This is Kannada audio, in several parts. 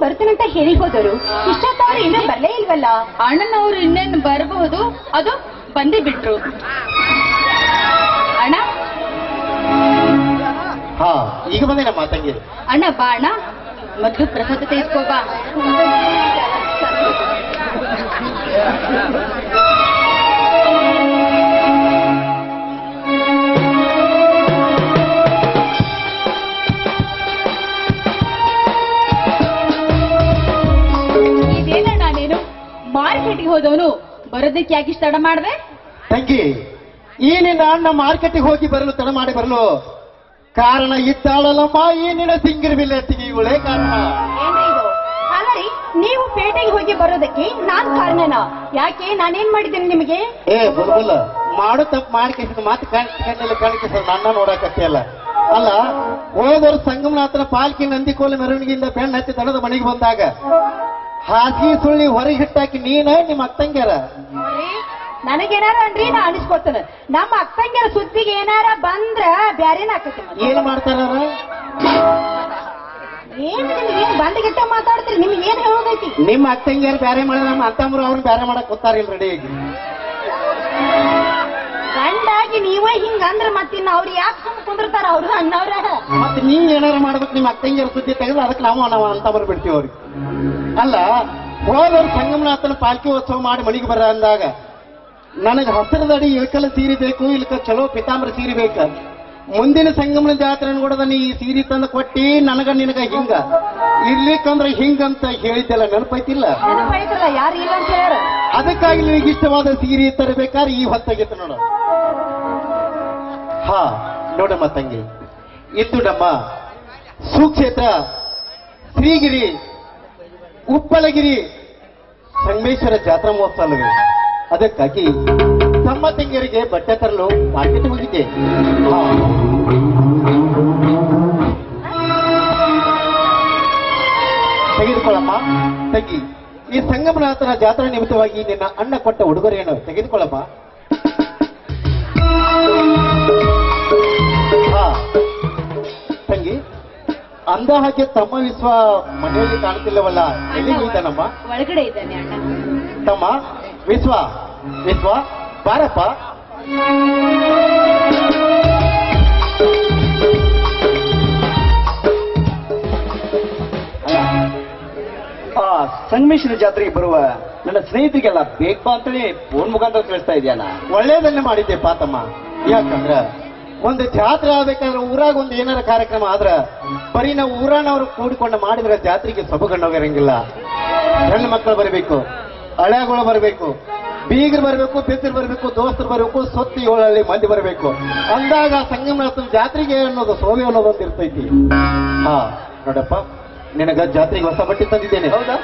ಬರ್ತೀನಂತ ಹೇಳಿ ಹೋದರು ಇಷ್ಟೊತ್ತವ್ರು ಇನ್ನೂ ಬರ್ಲೇ ಇಲ್ವಲ್ಲ ಅಣ್ಣನವ್ರು ಇನ್ನೇನು ಬರಬಹುದು ಅದು ಬಂದೇ ಬಿಟ್ರು ಅಣ್ಣ ಹಾ ಈಗ ಬಂದೆ ನಮ್ಮ ತಂಗಿ ಅಣ್ಣ ಬಾ ಅಣ್ಣ ಮೊದ್ಲು ಪ್ರಸಾದ ತೆಗೆದುಕೋ ಬಾ ಇದೇನಣ್ಣ ನೀನು ಮಾರ್ಕೆಟ್ಗೆ ಹೋದವನು ಬರೋದಕ್ಕೆ ಯಾಕೆ ಇಷ್ಟ ತಡ ಮಾಡ್ದೆ ತಂಗಿ ಈ ನಿನ್ನ ಅಣ್ಣ ಮಾರ್ಕೆಟಿಗೆ ಹೋಗಿ ಬರಲು ತಡ ಮಾಡಿ ಬರಲು ಕಾರಣ ಇದ್ದಾಳಲ್ಲಮ್ಮ ಈ ನಿನ್ನ ಸಿಂಗಿರ್ ಬಿಲ್ಲೆತ್ತಿಗೆ ಇವಳೇ ಕಾರಣ ಏನ್ರಿ ಇದು ಅಲ್ಲ ರೀ ನೀವು ಪೇಟೆಗೆ ಹೋಗಿ ಬರೋದಕ್ಕೆ ನಾನ್ ಕಾರಣನಾ ಯಾಕೆ ನಾನೇನ್ ಮಾಡಿದ್ದೇನೆ ನಿಮಗೆ ಏ ಬುಲ್ಬುಲ್ ಮಾಡು ತಪ್ಪು ಮಾಡ್ಕೇಸಿದ ಮಾತು ಕಣ್ಣಲ್ಲಿ ಕಾಣಿಕೆ ನನ್ನ ನೋಡಕತ್ತಿಯಲ್ಲ ಅಲ್ಲ ಹೋದವರು ಸಂಗಮನಾಥನ ಪಾಲ್ಕಿ ನಂದಿಕೋಲ ಮೆರವಣಿಗೆಯಿಂದ ಬೆಣ್ಣ ಹತ್ತಿ ದಣದ ಮನೆಗೆ ಬಂದಾಗ ಹಾಸಿಗೆ ಸುಳ್ಳಿ ಹೊರಗೆ ಹಿಟ್ಟಾಕಿ ನೀನ ನಿಮ್ಮ ಅತ್ತಂಗ್ಯಾರ ನೋಡ್ರಿ, ನನಗೇನಾರ ಅನ್ರಿ ನಾ ಅನಿಸ್ಕೊತನ ನಮ್ಮ ಅಕ್ಕಂಗಿರ ಸುದ್ದಿಗೆ ಏನಾರ ಬಂದ್ರ ಬ್ಯಾರೇನ ಆಕತಿ ಏನ್ ಮಾಡ್ತಾರ ಏನ್ ನಿಮ್ಗೆ ಏನ್ ಬಂದಗಿಟ್ಟ ಮಾತಾಡ್ತೀರಿ ನಿಮ್ಗೆ ಏನ್ ಹೇಳೋದೈತಿ ನಿಮ್ಮ ಅತ್ತಂಗ್ಯಾರು ಬ್ಯಾರೆ ಮಾಡಿದ್ರೆ ನಮ್ಮ ಅತ್ತಮ್ಮರು ಅವ್ರನ್ನ ಬ್ಯಾರೆ ಮಾಡಕ್ ಗೊತ್ತಾರಿಲ್ಲ ರೆಡಿ ಗಂಡಾಗಿ ನೀವೇ ಹಿಂಗ ಅಂದ್ರ ಮತ್ತಿನ್ನ ಅವ್ರು ಯಾಕೆ ಸುಮ್ ಕುಂದಿರ್ತಾರ ಅವ್ರು ಅಣ್ಣವ್ರ ಮತ್ತೆ ನೀ ಏನಾರ ಮಾಡ್ಬೇಕು ನಿಮ್ಮ ಅತ್ತಂಗ್ಯಾರ ಸುದ್ದಿ ತೆಗೆದು ಅದಕ್ಕೆ ನಾವು ನಾವು ಅಂತ ಬರ್ಬಿಡ್ತೀವಿ ಅವ್ರಿಗೆ ಅಲ್ಲ ಹೋದವ್ರು ಸಂಗಮನಾಥನ ಪಾಲ್ಕಿ ಉತ್ಸವ ಮಾಡಿ ಮನೆಗೆ ಬರ ಅಂದಾಗ ನನಗೆ ಹಸಿರದಡಿ ಇಳಕಲ ಸೀರೆ ಬೇಕು ಇಲ್ಕ ಚಲೋ ಪಿತಾಂಬರ ಸೀರೆ ಬೇಕ ಮುಂದಿನ ಸಂಗಮನ ಜಾತ್ರೆ ಕೂಡ ನೀ ಈ ಸೀರೆ ತಂದು ಕೊಟ್ಟಿ ನನಗ ನಿನಗ ಹಿಂಗ ಇರ್ಲಿಕ್ಕಂದ್ರ ಹಿಂಗಂತ ಹೇಳಿದ್ದೆಲ್ಲ ನೆನಪೈತಿಲ್ಲ ನೆನಪಾಯ್ತಲ್ಲ ಯಾರು ಇಲ್ಲ ಅಂತ ಹೇಳ್ಯಾರ ಅದಕ್ಕಾಗಿ ನಿನಗೆ ಇಷ್ಟವಾದ ಸೀರೆ ತರಬೇಕಾದ್ರೆ ಈ ಹೊತ್ತಾಗಿತ್ತು ನೋಡು ಹಾ ನೋಡಮ್ಮ ತಂಗಿ ಇಂದು ನಮ್ಮ ಸುಕ್ಷೇತ್ರ ಶ್ರೀಗಿರಿ ಉಪ್ಪಳಗಿರಿ ಸಂಗಮೇಶ್ವರ ಜಾತ್ರಾ ಮಹೋತ್ಸವವೇ ಅದಕ್ಕಾಗಿ ತಮ್ಮ ತಂಗಿಯರಿಗೆ ಬಟ್ಟೆ ತರಲು ಮಾರ್ಕೆಟ್ ಹೋಗಿದ್ದೆ ಹಾ. ತೆಗೆದುಕೊಳ್ಳಮ್ಮ ತಂಗಿ ಈ ಸಂಗಮನಾಥನ ಜಾತ್ರಾ ನಿಮಿತ್ತವಾಗಿ ನಿನ್ನ ಅಣ್ಣ ಕೊಟ್ಟ ಉಡುಗೊರೆಯನ್ನು ತೆಗೆದುಕೊಳ್ಳಮ್ಮ ಹಾ ತಂಗಿ ಅಂದ ಹಾಗೆ ತಮ್ಮ ವಿಶ್ವ ಮನೆಯಲ್ಲಿ ಕಾಣುತ್ತಿಲ್ಲವಲ್ಲ ಎಲ್ಲಿ ಹೋಗಿದ್ದಾನಮ್ಮ ಒಳಗಡೆ ಇದ್ದಾನೆ ಅಣ್ಣ ತಮ್ಮ ವಿಶ್ವ ವಿಶ್ವ ಬಾರಪ್ಪ ಆ ಸಂಗಮೇಶ್ವರ ಜಾತ್ರೆಗೆ ಬರುವ ನನ್ನ ಸ್ನೇಹಿತರಿಗೆಲ್ಲ ಬೇಕು ಅಂತೇಳಿ ಫೋನ್ ಮುಖಾಂತರ ತಿಳಿಸ್ತಾ ಇದೆಯಲ್ಲ ಒಳ್ಳೇದನ್ನೇ ಮಾಡಿದ್ದೆ ಪಾತಮ್ಮ ಯಾಕಂದ್ರ ಒಂದು ಜಾತ್ರೆ ಆಗ್ಬೇಕಾದ್ರೆ ಊರಾಗ ಒಂದು ಏನಾರ ಕಾರ್ಯಕ್ರಮ ಆದ್ರ ಬರೀ ನಾವು ಊರಾನವರು ಕೂಡಿಕೊಂಡು ಮಾಡಿದ್ರೆ ಜಾತ್ರೆಗೆ ಸೊಬಗಣ್ಣೋಗಿರಂಗಿಲ್ಲ ಹೆಣ್ಣು ಮಕ್ಕಳು ಬರಬೇಕು ಹಳೆಗಳು ಬರಬೇಕು ಬೀಗರು ಬರಬೇಕು ಬೆತ್ತರು ಬರಬೇಕು ದೋಸ್ತರು ಬರಬೇಕು ಸೊತ್ತು ಏಳಲ್ಲಿ ಮಂದಿ ಬರಬೇಕು ಅಂದಾಗ ಸಂಗಮನಾಥನ ಜಾತ್ರೆಗೆ ಅನ್ನೋದು ಸೋವೆ ಅನ್ನೋದೊಂದು ಇರ್ತೈತಿ ಹಾ ನೋಡಪ್ಪ ನಿನಗ ಜಾತ್ರೆಗೆ ಹೊಸ ಬಟ್ಟೆ ತಂದಿದ್ದೇನೆ ಹೌದಾ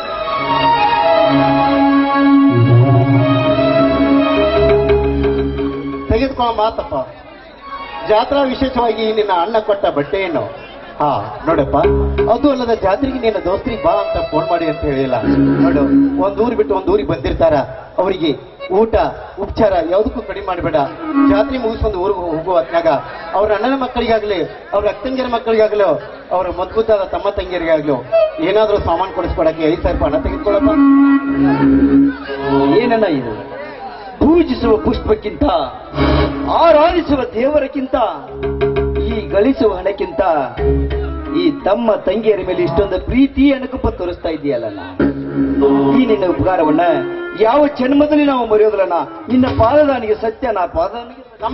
ತೆಗೆದುಕೊಳ್ಳೋ ಮಾತಪ್ಪ ಜಾತ್ರಾ ವಿಶೇಷವಾಗಿ ನಿನ್ನ ಅಣ್ಣ ಕೊಟ್ಟ ಬಟ್ಟೆಯನ್ನು ಹಾ ನೋಡಪ್ಪ ಅದು ಅಲ್ಲದ ಜಾತ್ರೆಗೆ ನಿನ್ನ ದೋಸ್ತಿಗೆ ಬಾ ಅಂತ ಫೋನ್ ಮಾಡಿ ಅಂತ ಹೇಳಿಲ್ಲ ನೋಡು ಒಂದ್ ಊರು ಬಿಟ್ಟು ಒಂದ್ ಊರಿಗೆ ಬಂದಿರ್ತಾರ ಅವರಿಗೆ ಊಟ ಉಪಚಾರ ಯಾವುದಕ್ಕೂ ಕಡಿಮೆ ಮಾಡಬೇಡ ಜಾತ್ರೆ ಮುಗಿಸ್ಕೊಂಡು ಊರಿಗೆ ಹೋಗುವ ಹೊತ್ನಾಗ ಅವ್ರ ಅಣ್ಣನ ಮಕ್ಕಳಿಗಾಗ್ಲಿ ಅವ್ರ ಅಕ್ಕಂಗಿರ ಮಕ್ಕಳಿಗಾಗ್ಲೋ ಅವ್ರ ಮದ್ಬುದ್ದಾದ ತಮ್ಮ ತಂಗಿಯರಿಗಾಗ್ಲೋ ಏನಾದ್ರೂ ಸಾಮಾನು ಕೊಡಿಸ್ಕೊಡಕ್ಕೆ ಐದು ಸಾವಿರ ರೂಪಾಯಿ ಹಣ ತೆಗೆದುಕೊಳ್ಳಪ್ಪ ಏನನ್ನ ಇದು ಪೂಜಿಸುವ ಪುಷ್ಪಕ್ಕಿಂತ ಆರಾಧಿಸುವ ದೇವರಕ್ಕಿಂತ ಈ ಗಳಿಸುವ ಹಣಕ್ಕಿಂತ ಈ ತಮ್ಮ ತಂಗಿಯರ ಮೇಲೆ ಇಷ್ಟೊಂದು ಪ್ರೀತಿ ಅನುಕಂಪ ತೋರಿಸ್ತಾ ಇದೆಯಲ್ಲ ಈ ನಿನ್ನ ಉಪಕಾರವನ್ನ ಯಾವ ಜನ್ಮದಲ್ಲಿ ನಾವು ಮರೆಯೋದಿಲ್ಲಣ್ಣ ನಿನ್ನ ಪಾದದಾನಿಗೆ ಸತ್ಯ ನಾ ಪಾದದಾನಿಗೆ ನಮ್ಮ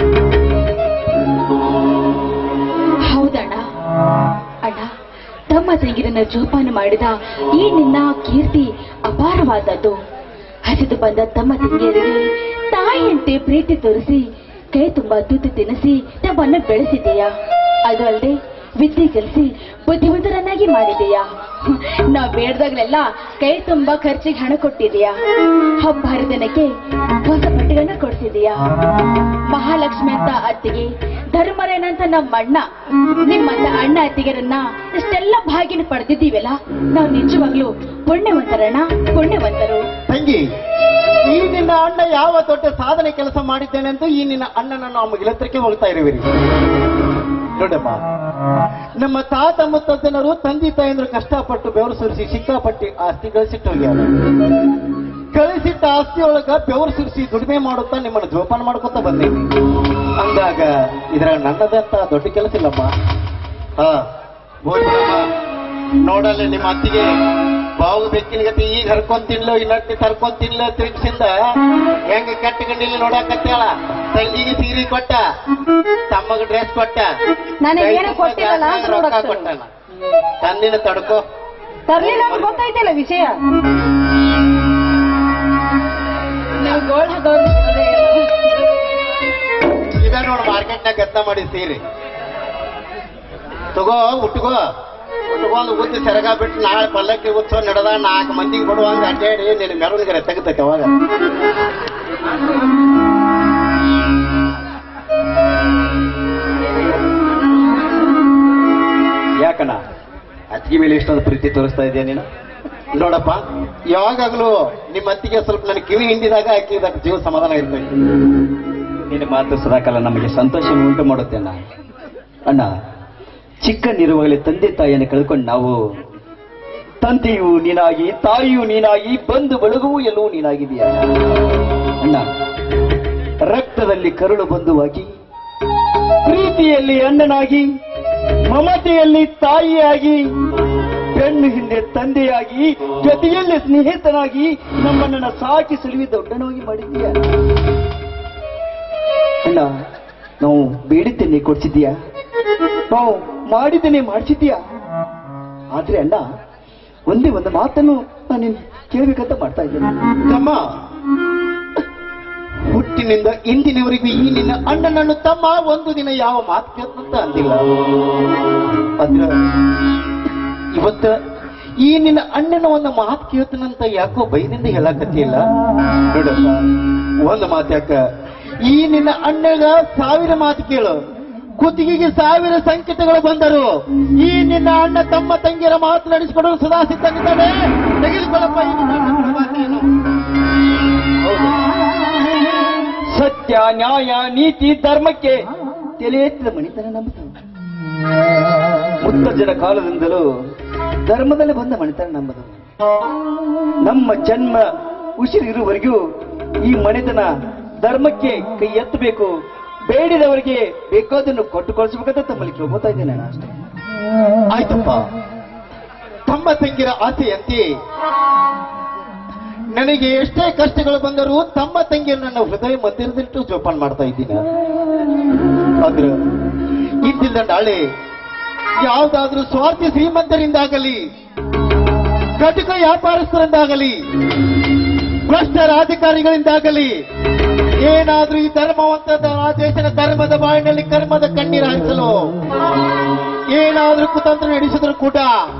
ಹೌದಣ್ಣ ಅಣ್ಣ ತಮ್ಮ ತಂಗಿರನ್ನ ಜೋಪಾನ ಮಾಡಿದ ಈ ನಿನ್ನ ಕೀರ್ತಿ ಅಪಾರವಾದದ್ದು ಹಸಿದು ಬಂದ ತಮ್ಮ ತಂಗಿಯರಿಗೆ ತಾಯಿಯಂತೆ ಪ್ರೀತಿ ತೋರಿಸಿ ಕೈ ತುಂಬಾ ತುತ್ತು ತಿನ್ನಿಸಿ ನಮ್ಮನ್ನ ಬೆಳೆಸಿದೀಯಾ ಅದು ಅಲ್ಲದೆ ವಿದ್ಯೆ ಕಲಿಸಿ ಬುದ್ಧಿವಂತರನ್ನಾಗಿ ಮಾಡಿದೀಯಾ ನಾವ್ ಬೇಡ್ದಾಗ್ಲೆಲ್ಲ ಕೈ ತುಂಬಾ ಖರ್ಚಿಗೆ ಹಣ ಕೊಟ್ಟಿದೀಯಾ ಹಬ್ಬ ಹರಿದಿನಕ್ಕೆ ಹೊಸ ಬಟ್ಟೆಗಳನ್ನ ಕೊಡ್ಸಿದೀಯಾ ಮಹಾಲಕ್ಷ್ಮಿ ಅಂತ ಅತ್ತಿಗೆ ಧರ್ಮರೇನ ಅಂತ ನಮ್ಮ ಅಣ್ಣ ನಿಮ್ಮಂತ ಅಣ್ಣ ಅತ್ತಿಗೆರನ್ನ ಇಷ್ಟೆಲ್ಲ ಭಾಗ್ಯನ ಪಡೆದಿದ್ದೀವಲ್ಲ ನಾವು ನಿಜವಾಗ್ಲೂ ಪುಣ್ಯವಂತರಣ್ಣ ಪುಣ್ಯವಂತರು ತಂಗಿ ಈ ನಿನ್ನ ಅಣ್ಣ ಯಾವ ದೊಡ್ಡ ಸಾಧನೆ ಕೆಲಸ ಮಾಡಿದ್ದೇನೆ ಅಂತ ಈ ನಿನ್ನ ಅಣ್ಣನನ್ನು ನಾವು ಗೆಳತ್ರಕ್ಕೆ ಹೋಗ್ತಾ ಇರುವಿರಿ ನೋಡಮ್ಮ ನಮ್ಮ ತಾತ ಮುತ್ತಜ್ಜನರು ತಂದೆ ತಾಯಂದ್ರು ಕಷ್ಟಪಟ್ಟು ಬೆವರು ಸುರಿಸಿ ಸಿಕ್ಕಾಪಟ್ಟಿ ಆಸ್ತಿ ಗಳಿಸಿಟ್ಟು ಹೋಗ್ಯಾರ ಗಳಿಸಿಟ್ಟ ಆಸ್ತಿ ಒಳಗ ಬೆವರು ಸುರಿಸಿ ದುಡಿಮೆ ಮಾಡುತ್ತಾ ನಿಮ್ಮನ್ನು ಜೋಪಾನ ಮಾಡ್ಕೊತಾ ಬಂದೀನಿ ಅಂದಾಗ ಇದ್ರ ನನ್ನದಂತ ದೊಡ್ಡ ಕೆಲಸ ಇಲ್ಲಮ್ಮ ಹಾ ಹೋಗ್ಬಿಡಮ್ಮ ನೋಡಲ್ಲ ನಿಮ್ಮ ಅತ್ತಿಗೆ ಬಾವು ಬೆಕ್ಕಿನ ಗತಿ ಈಗ ಹರ್ಕೊಂತಿನ್ಲೋ ಇನ್ನೊಟ್ಟಿ ತರ್ಕೊಂತಿನ್ಲೋ ತಿರುಗಿಸಿಂದ ಹೆಂಗ ಕಟ್ಟಗಂಡಿಲ್ಲ ನೋಡಾಕತ್ತಾಳ ತಂಗಿಗೆ ಸೀರೆ ಕೊಟ್ಟ ತಮ್ಮಗ ಡ್ರೆಸ್ ಕೊಟ್ಟ ನನಗೇನು ಕೊಟ್ಟಿಲ್ಲಲ್ಲ ಅಂತ ರೊಕ್ಕ ನೋಡಕ್ಕೆ. ಕೊಟ್ಟಾನ ತಂದಿನ ತಡ್ಕೋ ತರ್ಲಿಲ್ಲ ಅಂತ ಗೊತ್ತೈತಲ್ಲ ವಿಷಯ ನೀವು ಗೋಲ್ಡ್ ಹಾಕೋದು ಅದೇ ಇದ ನೋಡು ಮಾರ್ಕೆಟ್ನಾಗ ಗದ್ದ ಮಾಡಿ ಸೀರೆ ತಗೋ ಉಟ್ಕೋ ಉಟ್ಕೊಂಡು ಉದ್ದಿ ಸೆರಗ ಬಿಟ್ಟು ನಾಳೆ ಪಲ್ಲಕ್ಕಿ ಉತ್ಸವ ನಡೆದ ನಾಲ್ಕು ಮಂದಿಗೆ ಕೊಡುವಂಗ ಅಡ್ಡಾಡಿ ನಿನ್ನ ಮೆರವಣಿಗೆ ತೆಗಿತೈತೆ ಅವಾಗ ಯಾಕಣ್ಣ ಅತ್ತಿಗೆ ಮೇಲೆ ಇಷ್ಟೊಂದು ಪ್ರೀತಿ ತೋರಿಸ್ತಾ ಇದೆಯಾ ನೀನು ನೋಡಪ್ಪ ಯಾವಾಗಲೂ ನಿಮ್ಮ ಅತ್ತಿಗೆ ಸ್ವಲ್ಪ ನನಗೆ ಕಿವಿ ಹಿಂಡಿದಾಗ ಆಕಿ ಇದಕ್ಕೆ ಜೀವ ಸಮಾಧಾನ ಇರ್ತೈತಿ ನಿನ್ನ ಮಾತು ಸದಾಕಾಲ ನಮಗೆ ಸಂತೋಷ ಉಂಟು ಮಾಡುತ್ತೆ ಅಣ್ಣ ಅಣ್ಣ ಚಿಕ್ಕನಿರುವಾಗಲೇ ತಂದೆ ತಾಯಿಯನ್ನು ಕಳ್ಕೊಂಡು ನಾವು ತಂದೆಯು ನೀನಾಗಿ ತಾಯಿಯು ನೀನಾಗಿ ಬಂಧು ಬಳಗವೂ ಎಲ್ಲವೂ ನೀನಾಗಿದೆಯಾ ಅಣ್ಣ ರಕ್ತದಲ್ಲಿ ಕರುಳು ಬಂಧುವಾಗಿ ಪ್ರೀತಿಯಲ್ಲಿ ಅಣ್ಣನಾಗಿ ಮಮತೆಯಲ್ಲಿ ತಾಯಿಯಾಗಿ ಬೆನ್ನು ಹಿಂದೆ ತಂದೆಯಾಗಿ ಜೊತೆಯಲ್ಲಿ ಸ್ನೇಹಿತನಾಗಿ ನಮ್ಮನ್ನ ಸಾಕಿ ಸಲುವಿ ದೊಡ್ಡನಾಗಿ ಮಾಡಿದ್ದೀಯ ಅಣ್ಣ ನಾವು ಬೇಡಿದ್ದೇನೆ ಕೊಡ್ಸಿದ್ದೀಯಾ ನಾವು ಮಾಡಿದ್ದೇನೆ ಮಾಡಿಸಿದ್ದೀಯಾ ಆದ್ರೆ ಅಣ್ಣ ಒಂದೇ ಒಂದು ಮಾತನ್ನು ನಾನು ನಿನ್ ಕೇಳಬೇಕಂತ ಮಾಡ್ತಾ ಇದ್ದೇನೆ ತಮ್ಮ ಹುಟ್ಟಿನಿಂದ ಇಂದಿನವರೆಗೂ ಈ ನಿನ್ನ ಅಣ್ಣನನ್ನು ತಮ್ಮ ಒಂದು ದಿನ ಯಾವ ಮಾತು ಕೇಳ್ತಂತ ಅಂದಿಲ್ಲ ಅದ್ರ ಇವತ್ತ ಈ ನಿನ್ನ ಅಣ್ಣನ ಒಂದು ಮಾತು ಕೇಳ್ತಾನಂತ ಯಾಕೋ ಬೈದಿಂದ ಹೇಳಕತ್ತಿಲ್ಲ ನೋಡ ಒಂದು ಮಾತು ಯಾಕ ಈ ನಿನ್ನ ಅಣ್ಣಗ ಸಾವಿರ ಮಾತು ಕೇಳು ಕುತ್ತಿಗೆಗೆ ಸಾವಿರ ಸಂಕೇತಗಳು ಬಂದರು ಈ ನಿನ್ನ ಅಣ್ಣ ತಮ್ಮ ತಂಗಿಯರ ಮಾತು ನಡೆಸಿಕೊಡಲು ಸದಾ ಸಿದ್ಧನಿದ್ದಾನೆ ತೆಗೆದುಕೊಳ್ಳಪ್ಪ ಈ ನಿನ್ನ ಅಣ್ಣನ ಮಾತೇನು. ಹೌದು. ಸತ್ಯ ನ್ಯಾಯ ನೀತಿ ಧರ್ಮಕ್ಕೆ ತಲೆ ಎತ್ತಿದ ಮಣಿತನ ನಮ್ಮದು ಮುತ್ತಜ್ಜನ ಕಾಲದಿಂದಲೂ ಧರ್ಮದಲ್ಲಿ ಬಂದ ಮಣಿತನ ನಮ್ಮದು ನಮ್ಮ ಜನ್ಮ ಉಸಿರಿರುವವರೆಗೂ ಈ ಮಣಿತನ ಧರ್ಮಕ್ಕೆ ಕೈ ಎತ್ತಬೇಕು ಬೇಡಿದವರಿಗೆ ಬೇಕಾದನ್ನು ಕೊಟ್ಟು ಕಳಿಸ್ಬೇಕಂತ ತಮ್ಮಲ್ಲಿ ಕೇಳ್ಕೊತಾ ಇದ್ದೇನೆ ನಾನು ಅಷ್ಟೇ ಆಯ್ತಪ್ಪ ತಮ್ಮ ತಂಗಿರ ಆಸೆಯಂತೆ ನನಗೆ ಎಷ್ಟೇ ಕಷ್ಟಗಳು ಬಂದರೂ ತಮ್ಮ ತಂಗಿಯನ್ನು ನನ್ನ ಹೃದಯ ಮಧ್ಯದಲ್ಲಿಟ್ಟು ಜೋಪಾನ ಮಾಡ್ತಾ ಇದ್ದೀನಿ ಆದ್ರೆ ಇದ್ದಿಲ್ಲ ನಾಳೆ ಯಾವ್ದಾದ್ರೂ ಸ್ವಾರ್ಥಿ ಶ್ರೀಮಂತರಿಂದಾಗಲಿ ಕಟಕ ವ್ಯಾಪಾರಸ್ಥರಿಂದಾಗಲಿ ಭ್ರಷ್ಟ ರಾಜಕಾರಿಗಳಿಂದಾಗಲಿ ಏನಾದ್ರೂ ಈ ಧರ್ಮವಂತ ದೇಶದ ಧರ್ಮದ ಬಾಯಿನಲ್ಲಿ ಕರ್ಮದ ಕಣ್ಣೀರು ಹಾಯಿಸಲು ಏನಾದ್ರೂ ಕುತಂತ್ರ ನಡೆಸಿದ್ರು ಕೂಡ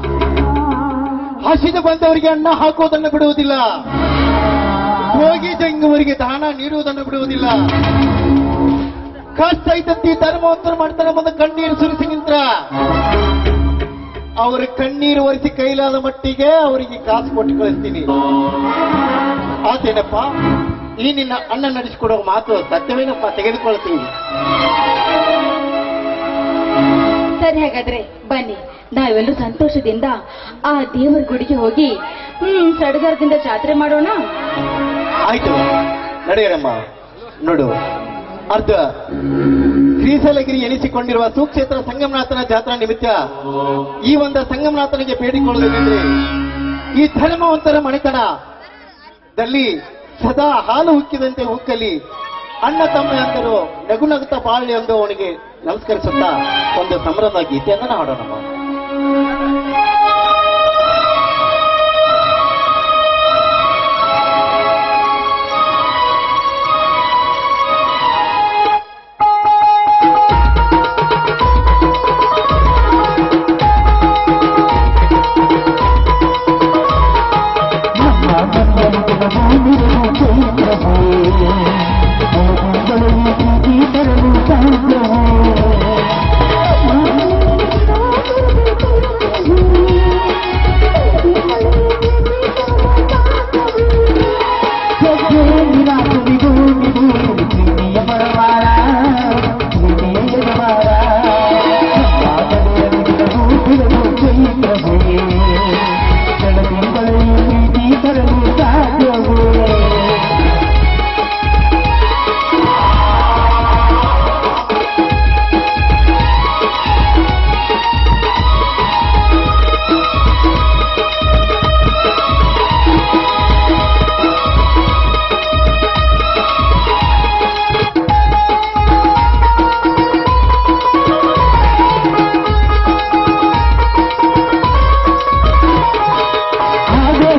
ಹಸಿದು ಬಂದವರಿಗೆ ಅನ್ನ ಹಾಕೋದನ್ನು ಬಿಡುವುದಿಲ್ಲ ಹೋಗಿ ಜಂಗುವರಿಗೆ ದಾನ ನೀಡುವುದನ್ನು ಬಿಡುವುದಿಲ್ಲ ಕಷ್ಟ ಇದ್ದಂತೆ ಈ ಧರ್ಮವಂತರು ಮಾಡ್ತಾರೆ ಮುಂದೆ ಕಣ್ಣೀರು ಸುರಿಸಿ ನಿಂತ್ರ ಅವರ ಕಣ್ಣೀರು ಒರೆಸಿ ಕೈಲಾದ ಮಟ್ಟಿಗೆ ಅವರಿಗೆ ಕಾಸು ಕೊಟ್ಟು ಕಳಿಸ್ತೀನಿ ಆತೇನಪ್ಪ ಈ ನಿನ್ನ ಅಣ್ಣ ನಡೆಸಿಕೊಡೋ ಮಾತು ಸತ್ಯವೇನಪ್ಪ ತೆಗೆದುಕೊಳ್ತೀನಿ ಸರಿ ಹಾಗಾದ್ರೆ ಬನ್ನಿ ನಾವೆಲ್ಲರೂ ಸಂತೋಷದಿಂದ ಆ ದೇವರ ಗುಡಿಗೆ ಹೋಗಿ ಹ್ಮ್ ಸಡಗರದಿಂದ ಜಾತ್ರೆ ಮಾಡೋಣ ಆಯ್ತು ನಡೆಯರಮ್ಮ ನೋಡು ಅರ್ಧ ಶ್ರೀಶೈಲಗಿರಿ ಎನಿಸಿಕೊಂಡಿರುವ ಸುಕ್ಷೇತ್ರ ಸಂಗಮನಾಥನ ಜಾತ್ರಾ ನಿಮಿತ್ತ ಈ ಒಂದು ಸಂಗಮನಾಥನಿಗೆ ಬೇಡಿಕೊಳ್ಳುವುದೇನೆಂದ್ರೆ ಈ ಧರ್ಮವಂತರ ಮನೆತನದಲ್ಲಿ ಸದಾ ಹಾಲು ಉಕ್ಕಿದಂತೆ ಉಕ್ಕಲಿ ಅಣ್ಣ ತಮ್ಮ ಎಂದರು ನಗು ನಗುತ್ತಾ ಬಾಳ್ಲಿ ಎಂದು ಅವನಿಗೆ ನಮಸ್ಕರಿಸುತ್ತಾ ಒಂದು ಸಂಭ್ರಮ ಗೀತೆಯನ್ನು ಹಾಡೋಣಮ್ಮ Thank you.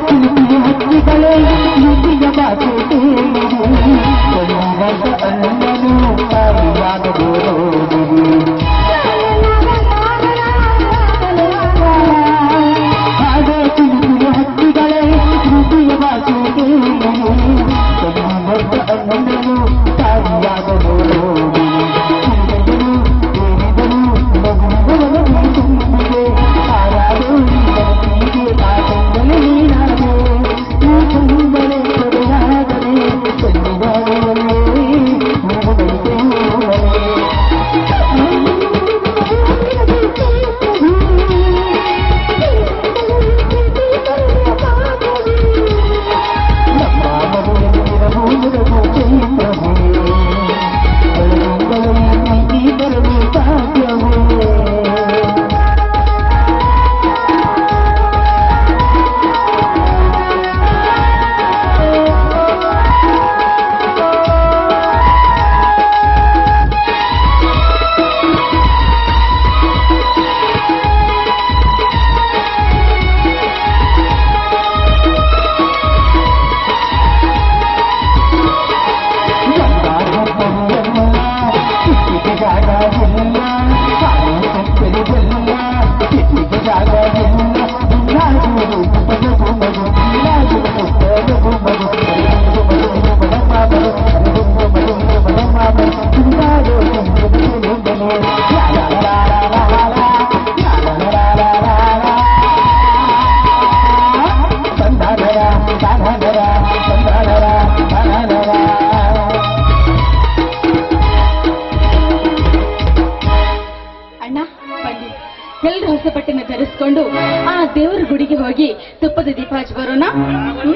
ಅಣ್ಣ ಬನ್ನಿ ಎಲ್ಲರೂ ಹೊಸ ಬಟ್ಟೆನ ಧರಿಸ್ಕೊಂಡು ಆ ದೇವರ ಗುಡಿಗೆ ಹೋಗಿ ತುಪ್ಪದ ದೀಪ ಹಚ್ಚಿ ಬರೋಣ ಹ್ಮ್?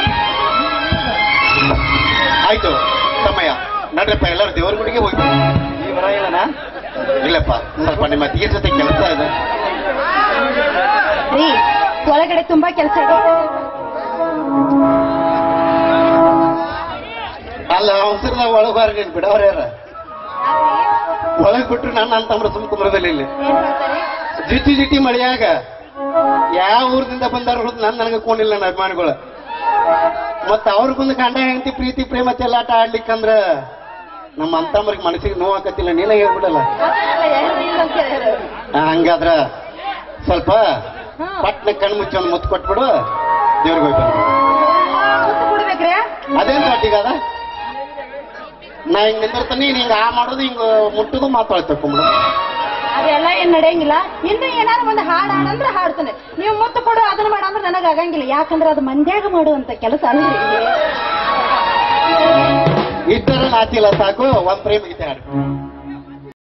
ಆಯ್ತು ಸಮಯ ನಡ್ರಪ್ಪ ಎಲ್ಲರೂ ದೇವರ ಗುಡಿಗೆ ಹೋಗಿ ಈ ಬರ ಇಲ್ಲನಾ ಇಲ್ಲಪ್ಪ ಸ್ವಲ್ಪ ನಿಮ್ಮ ಅತ್ತಿಗೆ ಜೊತೆ ಕೆಲಸ ಇದೆ ರೀ ಒಳಗಡೆ ತುಂಬಾ ಕೆಲಸ ಇದೆ ಅಲ್ಲ ಅವಸರದಾಗ ಒಳಗೆ ಬಾರ ನೀನು ಬಿಡವ್ರ ಯಾರ ಒಳಗೆ ಬಿಟ್ರು ನನ್ನ ಅಂತಂದ್ರೆ ಸುಮ್ ಕುಮ್ರದಲ್ಲಿ ಇಲ್ಲಿ ಏನ್ ಮಾಡ್ತಾರೆ ಜಿಟಿ ಜಿಟಿ ಮಳೆಯಾಗ ಯಾವ ಊರದಿಂದ ಬಂದಾರ ಹೊರತು ನನ್ ನನಗೆ ಕೊಂಡಿಲ್ಲ ನನ್ನ ಅಭಿಮಾನಿಗಳು ಮತ್ತ ಅವ್ರಿಗೊಂದು ಗಂಡ ಹೆಂಡತಿ ಪ್ರೀತಿ ಪ್ರೇಮ ಚೆಲ್ಲಾಟ ಆಡ್ಲಿಕ್ಕಂದ್ರ ನಮ್ಮ ಅಂತಮ್ಮರಿಗೆ ಮನಸ್ಸಿಗೆ ನೋವಾಕತ್ತಿಲ್ಲ ನೀನ ಹೇಳ್ಬಿಡಲ್ಲ ಅದಲ್ಲ, ಎರಡು ಇಲ್ಲ ಅಂತ ಹೇಳಿದ್ರು. ಆ, ಹಂಗಾದ್ರ ಸ್ವಲ್ಪ ಹಾ. ಪಟ್ನ ಕಣ್ಣು ಮುಚ್ಚಿ ಒಂದು ಮುತ್ತು ಕೊಟ್ಬಿಡು ದೇವ್ರಿಗೆ ಹೋಗಿ ಬರ್ತೀನಿ. ಮುತ್ತು ಕೊಡ್ಬೇಕ್ರಿ ಅದೇನ್ ಪಾಟಿಗಾದ ನಾ ಹಿಂಗ್ ನಿಂದಿರ್ತಾನೆ ನೀನ್ ಹಿಂಗ ಆ ಮಾಡೋದು ಹಿಂಗ ಮುಟ್ಟುದು ಮಾತಾಡ್ತಕೊಂಬಿಡು ಅದೆಲ್ಲ ಏನ್ ನಡೆಯಂಗಿಲ್ಲ ಇನ್ನು ಏನಾದ್ರು ಒಂದು ಹಾಡು ಹಾಡಂದ್ರೆ ಹಾಡ್ತಾನೆ ನೀವು ಮುತ್ತು ಕೊಡು ಅದನ್ನ ಮಾಡ ಅಂದ್ರೆ ನನಗೆ ಆಗಂಗಿಲ್ಲ ಯಾಕಂದ್ರೆ ಅದು ಮಂದ್ಯಾಗ ಮಾಡುವಂತ ಕೆಲಸ ಅಲ್ರಿ ಇಷ್ಟರ ನಾಚಿಲ್ಲ ಸಾಕು ಒಂದ್ ಪ್ರೇಮ ಗೀತೆ ಹಾಡು